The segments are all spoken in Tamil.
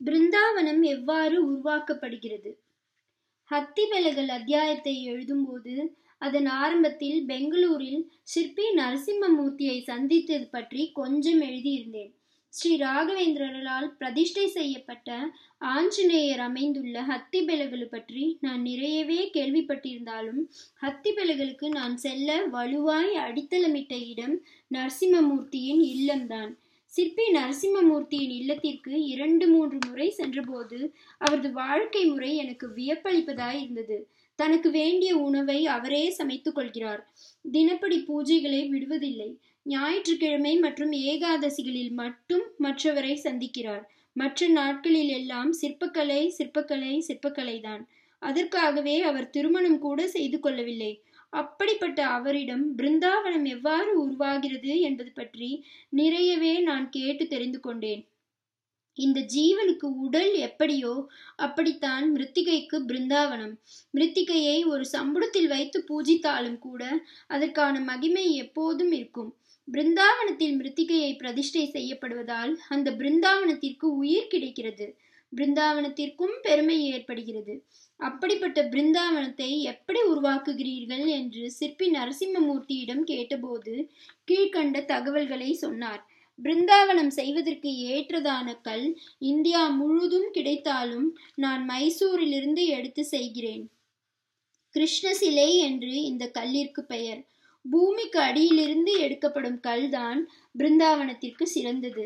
பிருந்தாவனம் எவ்வாறு உருவாக்கப்படுகிறது ஹத்திபெலகல் அத்தியாயத்தை எழுதும்போது அதன் ஆரம்பத்தில் பெங்களூரில் சிற்பி நரசிம்மமூர்த்தியை சந்தித்தது பற்றி கொஞ்சம் எழுதியிருந்தேன் ஸ்ரீ ராகவேந்திரரால் பிரதிஷ்டை செய்யப்பட்ட ஆஞ்சநேயர் அமைந்துள்ள ஹத்திபெலகல் பற்றி நான் நிறையவே கேள்விப்பட்டிருந்தாலும் ஹத்திபெலகலுக்கு நான் செல்ல வலுவாய் அடித்தளமிட்ட இடம் நரசிம்மமூர்த்தியின் இல்லம்தான் சிற்பி நரசிம்மமூர்த்தியின் இல்லத்திற்கு இரண்டு மூன்று முறை சென்றபோது அவரது வாழ்க்கை முறை எனக்கு வியப்பளிப்பதாய் இருந்தது தனக்கு வேண்டிய உணவை அவரே சமைத்துக் கொள்கிறார் தினப்படி பூஜைகளை விடுவதில்லை ஞாயிற்றுக்கிழமை மற்றும் ஏகாதசிகளில் மட்டும் மற்றவரை சந்திக்கிறார் மற்ற நாட்களில் எல்லாம் சிற்பக்கலை சிற்பக்கலை சிற்பக்கலை தான் அதற்காகவே அவர் திருமணம் கூட செய்து கொள்ளவில்லை அப்படிப்பட்ட அவரிடம் பிருந்தாவனம் எவ்வாறு உருவாகிறது என்பது பற்றி நிறையவே நான் கேட்டு தெரிந்து கொண்டேன் இந்த ஜீவனுக்கு உடல் எப்படியோ அப்படித்தான் மிருத்திகைக்கு பிருந்தாவனம் மிருத்திகையை ஒரு சம்புடத்தில் வைத்து பூஜித்தாலும் கூட அதற்கான மகிமை எப்போதும் இருக்கும் பிருந்தாவனத்தில் மிருத்திகையை பிரதிஷ்டை செய்யப்படுவதால் அந்த பிருந்தாவனத்திற்கு உயிர் கிடைக்கிறது பிருந்தாவனத்திற்கும் பெருமை ஏற்படுகிறது அப்படிப்பட்ட பிருந்தாவனத்தை எப்படி உருவாக்குகிறீர்கள் என்று சிற்பி நரசிம்மமூர்த்தியிடம் கேட்டபோது கீழ்கண்ட தகவல்களை சொன்னார் பிருந்தாவனம் செய்வதற்கு ஏற்றதான கல் இந்தியா முழுதும் கிடைத்தாலும் நான் மைசூரிலிருந்து எடுத்து செய்கிறேன் கிருஷ்ண சிலை என்று இந்த கல்லிற்கு பெயர் பூமிக்கு அடியிலிருந்து எடுக்கப்படும் கல்தான் பிருந்தாவனத்திற்கு சிறந்தது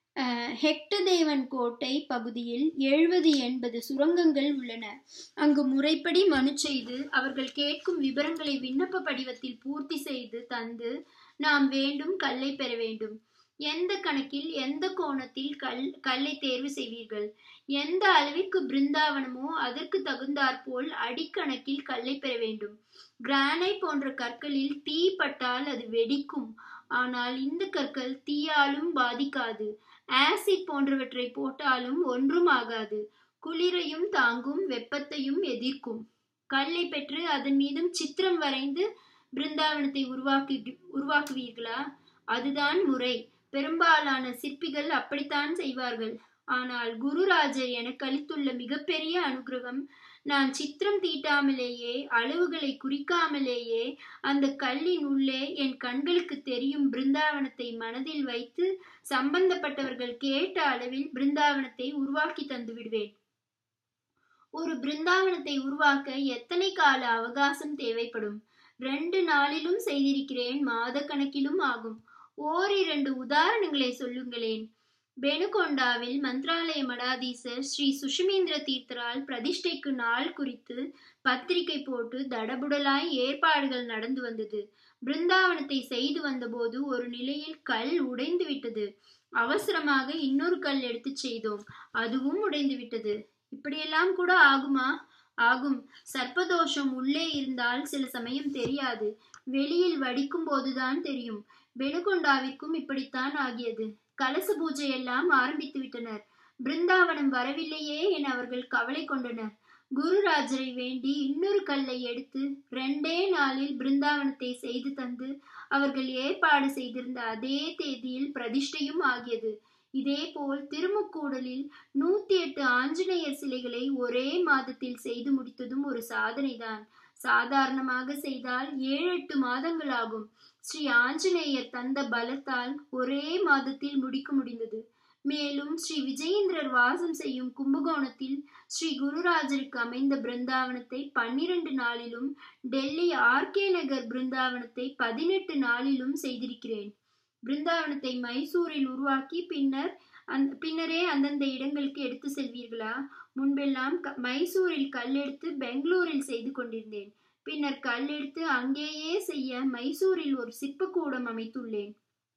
ஹெக்டதேவன் கோட்டை பகுதியில் எழுபது எண்பது சுரங்கங்கள் உள்ளன அங்கு முறைப்படி மனு செய்து அவர்கள் கேட்கும் விவரங்களை விண்ணப்ப படிவத்தில் பூர்த்தி செய்து தந்து நாம் வேண்டும் கல்லை பெற வேண்டும் எந்த கணக்கில் எந்த கோணத்தில் கல் கல்லை தேர்வு செய்வீர்கள் எந்த அளவிற்கு பிருந்தாவனமோ அதற்கு தகுந்தாற்போல் அடிக்கணக்கில் கல்லை பெற வேண்டும் கிரானைட் போன்ற கற்களில் தீ பட்டால் அது வெடிக்கும் ஆனால் இந்த கற்கள் தீயாலும் பாதிக்காது ஆசிட் போன்றவற்றை போட்டாலும் ஒன்றும் ஆகாது குளிரையும் தாங்கும் வெப்பத்தையும் எதிர்க்கும் கல்லை பெற்று அதன் மீதும் சித்திரம் வரைந்து பிருந்தாவனத்தை உருவாக்கி உருவாக்குவீர்களா அதுதான் முறை பெரும்பாலான சிற்பிகள் அப்படித்தான் செய்வார்கள் ஆனால் குருராஜர் எனக்கு அளித்துள்ள மிகப்பெரிய அனுகிரகம் நான் சித்திரம் தீட்டாமலேயே அளவுகளை குறிக்காமலேயே அந்த கல்லின் உள்ளே என் கண்களுக்கு தெரியும் பிருந்தாவனத்தை மனதில் வைத்து சம்பந்தப்பட்டவர்கள் கேட்ட அளவில் பிருந்தாவனத்தை உருவாக்கி தந்து விடுவேன் ஒரு பிருந்தாவனத்தை உருவாக்க எத்தனை கால அவகாசம் தேவைப்படும் ரெண்டு நாளிலும் செய்திருக்கிறேன் மாத கணக்கிலும் ஆகும் ஓரிரண்டு உதாரணங்களை சொல்லுங்களேன் பெனுகொண்டாவில் மந்த்ராலய மடாதீசர் ஸ்ரீ சுஷிமேந்திர தீர்த்தரால் பிரதிஷ்டைக்கு நாள் குறித்து பத்திரிகை போட்டு தடபுடலாய் ஏற்பாடுகள் நடந்து வந்தது பிருந்தாவனத்தை செய்து வந்தபோது ஒரு நிலையில் கல் உடைந்து விட்டது அவசரமாக இன்னொரு கல் எடுத்து செய்தோம் அதுவும் உடைந்து விட்டது இப்படியெல்லாம் கூட ஆகுமா ஆகும் சர்ப்பதோஷம் உள்ளே இருந்தால் சில சமயம் தெரியாது வெளியில் வடிக்கும் போதுதான் தெரியும் பெனுகொண்டாவிற்கும் இப்படித்தான் ஆகியது கலச பூஜை எல்லாம் ஆரம்பித்து விட்டனர் பிருந்தாவனம் வரவில்லையே என அவர்கள் கவலை கொண்டனர் குருராஜரை வேண்டி இன்னொரு கல்லை எடுத்து ரெண்டே நாளில் பிருந்தாவனத்தை செய்து தந்து அவர்கள் ஏற்பாடு செய்திருந்த அதே தேதியில் பிரதிஷ்டையும் ஆகியது இதேபோல் திருமுக்கூடலில் நூத்தி எட்டு ஆஞ்சநேயர் சிலைகளை ஒரே மாதத்தில் செய்து முடித்ததும் ஒரு சாதனைதான் சாதாரணமாக செய்தால் ஏழு எட்டு மாதங்கள் ஆகும் ஸ்ரீ ஆஞ்சநேயர் தந்த பலத்தால் ஒரே மாதத்தில் முடிக்க முடிந்தது மேலும் ஸ்ரீ விஜயேந்திரர் வாசம் செய்யும் கும்பகோணத்தில் ஸ்ரீ குருராஜருக்கு அமைந்த பிருந்தாவனத்தை பன்னிரண்டு நாளிலும் டெல்லி ஆர்கே நகர் பிருந்தாவனத்தை பதினெட்டு நாளிலும் செய்திருக்கிறேன் பிருந்தாவனத்தை மைசூரில் உருவாக்கி பின்னர் அந் பின்னரே அந்தந்த இடங்களுக்கு எடுத்து செல்வீர்களா முன்பெல்லாம் மைசூரில் கல்லெடுத்து பெங்களூரில் செய்து கொண்டிருந்தேன் பின்னர் கல்லெடுத்து அங்கேயே செய்ய மைசூரில் ஒரு சிற்பக்கூடம் அமைத்துள்ளேன்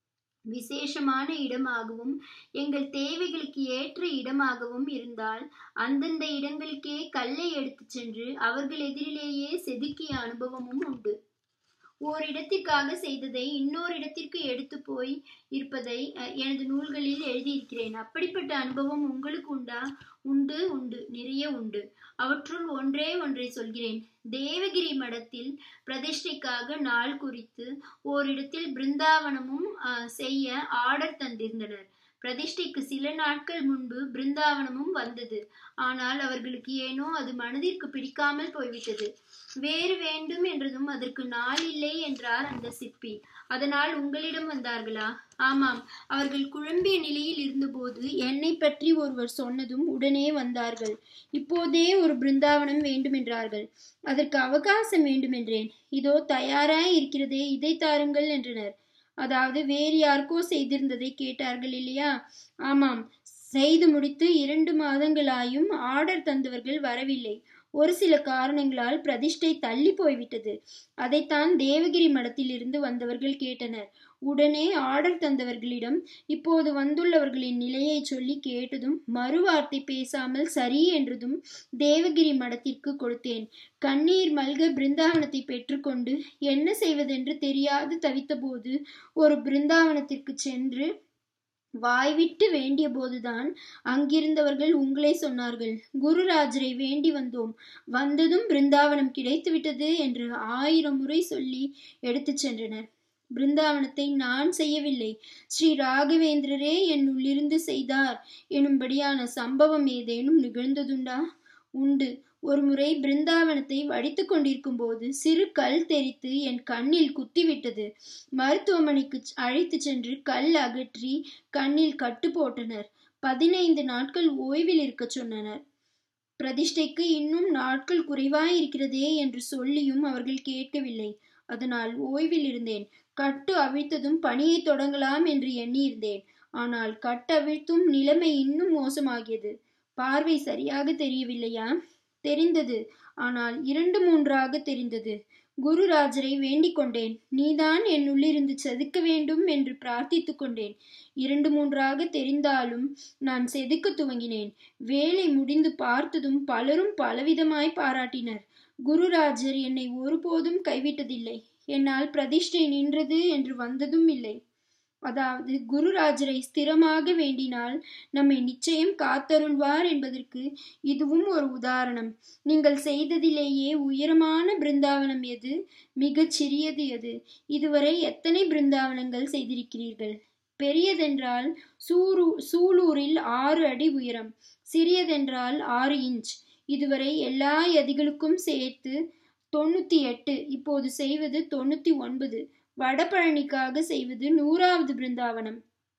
விசேஷமான இடமாகவும் எங்கள் தேவைகளுக்கு ஏற்ற இடமாகவும் இருந்தால் அந்தந்த இடங்களுக்கே கல்லை எடுத்துச் சென்று அவர்கள் எதிரிலேயே செதுக்கிய அனுபவமும் உண்டு ஓரிடத்திற்காக செய்ததை இன்னொரு இடத்திற்கு எடுத்து போய் இருப்பதை எனது நூல்களில் எழுதியிருக்கிறேன் அப்படிப்பட்ட அனுபவம் உங்களுக்கு உண்டா உண்டு உண்டு நிறைய உண்டு அவற்றுள் ஒன்றே ஒன்றை சொல்கிறேன் தேவகிரி மடத்தில் பிரதிஷ்டைக்காக நாள் குறித்து ஓரிடத்தில் பிருந்தாவனமும் செய்ய ஆர்டர் தந்திருந்தனர் பிரதிஷ்டைக்கு சில நாட்கள் முன்பு பிருந்தாவனமும் வந்தது ஆனால் அவர்களுக்கு ஏனோ அது மனதிற்கு பிடிக்காமல் போய்விட்டது வேறு வேண்டும் என்றதும் அதற்கு நாள் இல்லை என்றார் அந்த சிற்பி அதனால் உங்களிடம் வந்தார்களா ஆமாம் அவர்கள் குழம்பிய நிலையில் இருந்தபோது என்னை பற்றி ஒருவர் சொன்னதும் உடனே வந்தார்கள் இப்போதே ஒரு பிருந்தாவனம் வேண்டுமென்றார்கள் அதற்கு அவகாசம் வேண்டுமென்றேன் இதோ தயாராய் இருக்கிறதே இதை தாருங்கள் என்றனர் அதாவது வேறு யாருக்கோ செய்திருந்ததை கேட்டார்கள் இல்லையா ஆமாம் செய்து முடித்து இரண்டு மாதங்களாயும் ஆர்டர் தந்தவர்கள் வரவில்லை ஒரு சில காரணங்களால் பிரதிஷ்டை தள்ளி போய்விட்டது அதைத்தான் தேவகிரி மடத்தில் இருந்து வந்தவர்கள் கேட்டனர் உடனே ஆர்டர் தந்தவர்களிடம் இப்போது வந்துள்ளவர்களின் நிலையை சொல்லி கேட்டதும் மறுவார்த்தை பேசாமல் சரி என்றதும் தேவகிரி மடத்திற்கு கொடுத்தேன் கண்ணீர் மல்க பிருந்தாவனத்தை பெற்றுக்கொண்டு என்ன செய்வதென்று தெரியாது தவித்தபோது ஒரு பிருந்தாவனத்திற்கு சென்று வாய்விட்டு வேண்டிய போதுதான் அங்கிருந்தவர்கள் உங்களை சொன்னார்கள் குருராஜரை வேண்டி வந்தோம் வந்ததும் பிருந்தாவனம் கிடைத்துவிட்டது என்று ஆயிரம் முறை சொல்லி எடுத்துச் சென்றனர் பிருந்தாவனத்தை நான் செய்யவில்லை ஸ்ரீ ராகவேந்திரரே என் உள்ளிருந்து செய்தார் எனும்படியான சம்பவம் ஏதேனும் நிகழ்ந்ததுண்டா உண்டு ஒருமுறை பிருந்தாவனத்தை வடித்து கொண்டிருக்கும் போது சிறு கல் தெரித்து என் கண்ணில் குத்திவிட்டது மருத்துவமனைக்கு அழைத்து சென்று கல் அகற்றி கண்ணில் கட்டு போட்டனர் பதினைந்து நாட்கள் ஓய்வில் இருக்க சொன்னனர் பிரதிஷ்டைக்கு இன்னும் நாட்கள் குறைவாய் இருக்கிறதே என்று சொல்லியும் அவர்கள் கேட்கவில்லை அதனால் ஓய்வில் இருந்தேன் கட்டு அவிழ்த்ததும் பணியை தொடங்கலாம் என்று எண்ணியிருந்தேன் ஆனால் கட்டவிழ்த்தும் நிலைமை இன்னும் மோசமாகியது பார்வை சரியாக தெரியவில்லையா தெரிந்தது ஆனால் இரண்டு மூன்றாக தெரிந்தது குருராஜரை வேண்டிக் கொண்டேன் நீதான் என் உள்ளிருந்து செதுக்க வேண்டும் என்று பிரார்த்தித்துக் கொண்டேன் இரண்டு மூன்றாக தெரிந்தாலும் நான் செதுக்க துவங்கினேன் வேலை முடிந்து பார்த்ததும் பலரும் பலவிதமாய் பாராட்டினர் குருராஜர் என்னை ஒருபோதும் கைவிட்டதில்லை என்னால் பிரதிஷ்டை நின்றது என்று வந்ததும் இல்லை அதாவது குருராஜரை ஸ்திரமாக வேண்டினால் நம்மை நிச்சயம் காத்தருள்வார் என்பதற்கு இதுவும் ஒரு உதாரணம் நீங்கள் செய்ததிலேயே உயரமான பிருந்தாவனம் எது மிகச் சிறியது எது இதுவரை எத்தனை பிருந்தாவனங்கள் செய்திருக்கிறீர்கள் பெரியதென்றால் சூரு சூலூரில் ஆறு அடி உயரம் சிறியதென்றால் ஆறு இன்ச் இதுவரை எல்லா யதிகளுக்கும் சேர்த்து தொண்ணூத்தி எட்டு இப்போது செய்வது தொண்ணூத்தி ஒன்பது வடபழனிக்காக செய்வது நூறாவது பிருந்தாவனம்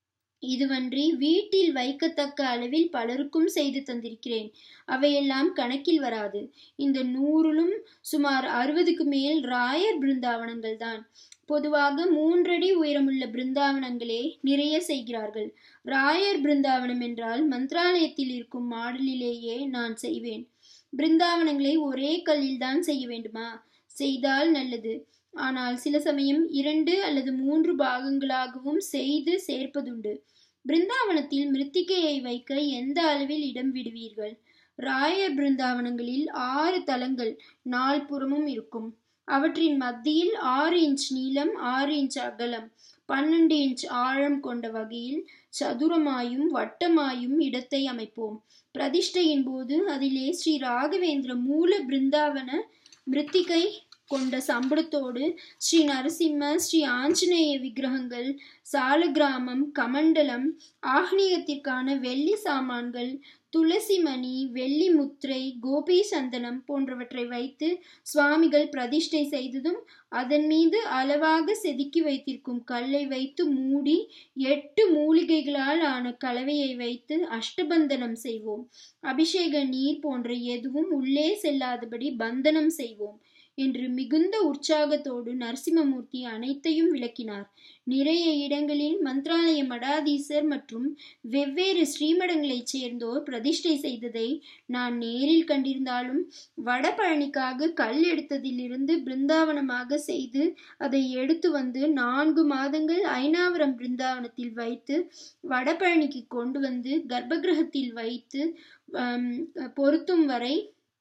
இதுவன்றி வீட்டில் வைக்கத்தக்க அளவில் பலருக்கும் செய்து தந்திருக்கிறேன் அவையெல்லாம் கணக்கில் வராது இந்த நூறிலும் சுமார் அறுபதுக்கு மேல் ராயர் பிருந்தாவனங்கள் தான் பொதுவாக மூன்றடி உயரமுள்ள பிருந்தாவனங்களே நிறைய செய்கிறார்கள் ராயர் பிருந்தாவனம் என்றால் மந்திராலயத்தில் இருக்கும் மாடலிலேயே நான் செய்வேன் பிருந்தாவனங்களை ஒரே கல்லில் தான் செய்ய வேண்டுமா செய்தால் நல்லது ஆனால் சில சமயம் இரண்டு அல்லது மூன்று பாகங்களாகவும் செய்து சேர்ப்பதுண்டு பிருந்தாவனத்தில் மிருத்திகையை வைக்க எந்த அளவில் இடம் விடுவீர்கள் ராயர் பிருந்தாவனங்களில் ஆறு தலங்கள் நால்புறமும் இருக்கும் அவற்றின் மத்தியில் ஆறு இன்ச் நீளம் ஆறு இன்ச் அகலம் பன்னெண்டு இன்ச் ஆழம் கொண்ட வகையில் சதுரமாயும் வட்டமாயும் இடத்தை அமைப்போம் பிரதிஷ்டையின் போது அதிலே ஸ்ரீ ராகவேந்திர மூல பிருந்தாவன மிருத்திகை கொண்ட சம்பளத்தோடு ஸ்ரீ நரசிம்ம ஸ்ரீ ஆஞ்சநேய விக்கிரகங்கள் சாலகிராமம் கமண்டலம் ஆக்னியத்திற்கான வெள்ளி சாமான்கள் துளசி மணி வெள்ளி முத்திரை கோபி சந்தனம் போன்றவற்றை வைத்து சுவாமிகள் பிரதிஷ்டை செய்ததும் அதன் மீது அளவாக செதுக்கி வைத்திருக்கும் கல்லை வைத்து மூடி எட்டு மூலிகைகளால் ஆன கலவையை வைத்து அஷ்டபந்தனம் செய்வோம் அபிஷேக நீர் போன்ற எதுவும் உள்ளே செல்லாதபடி பந்தனம் செய்வோம் என்று மிகுந்த உற்சாகத்தோடு நரசிம்மமூர்த்தி அனைத்தையும் விளக்கினார் நிறைய இடங்களில் மந்திராலய மடாதீசர் மற்றும் வெவ்வேறு ஸ்ரீமடங்களைச் சேர்ந்தோர் பிரதிஷ்டை செய்ததை நான் நேரில் கண்டிருந்தாலும் வடபழனிக்காக கல் எடுத்ததிலிருந்து பிருந்தாவனமாக செய்து அதை எடுத்து வந்து நான்கு மாதங்கள் ஐநாவரம் பிருந்தாவனத்தில் வைத்து வடபழனிக்கு கொண்டு வந்து கர்ப்பகிரகத்தில் வைத்து பொருத்தும் வரை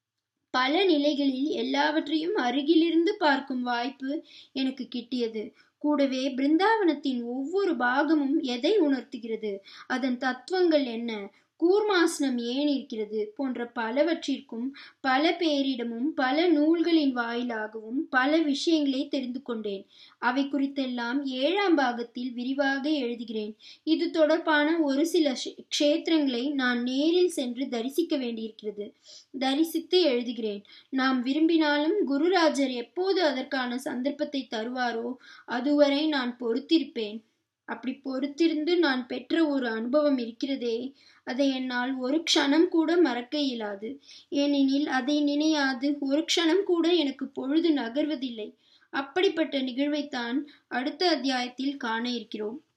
பல நிலைகளில் எல்லாவற்றையும் அருகிலிருந்து பார்க்கும் வாய்ப்பு எனக்கு கிட்டியது கூடவே பிருந்தாவனத்தின் ஒவ்வொரு பாகமும் எதை உணர்த்துகிறது அதன் தத்துவங்கள் என்ன கூர்மாசனம் ஏன் இருக்கிறது போன்ற பலவற்றிற்கும் பல பேரிடமும் பல நூல்களின் வாயிலாகவும் பல விஷயங்களை தெரிந்து கொண்டேன் அவை குறித்தெல்லாம் ஏழாம் பாகத்தில் விரிவாக எழுதுகிறேன் இது தொடர்பான ஒரு சில க்ஷேத்திரங்களை நான் நேரில் சென்று தரிசிக்க வேண்டியிருக்கிறது தரிசித்து எழுதுகிறேன் நாம் விரும்பினாலும் குருராஜர் எப்போது அதற்கான சந்தர்ப்பத்தை தருவாரோ அதுவரை நான் பொறுத்திருப்பேன் அப்படி பொறுத்திருந்து நான் பெற்ற ஒரு அனுபவம் இருக்கிறதே அதை என்னால் ஒரு க்ஷணம் கூட மறக்க இயலாது ஏனெனில் அதை நினையாது ஒரு க்ஷணம் கூட எனக்கு பொழுது நகர்வதில்லை அப்படிப்பட்ட நிகழ்வைத்தான் அடுத்த அத்தியாயத்தில் காண இருக்கிறோம்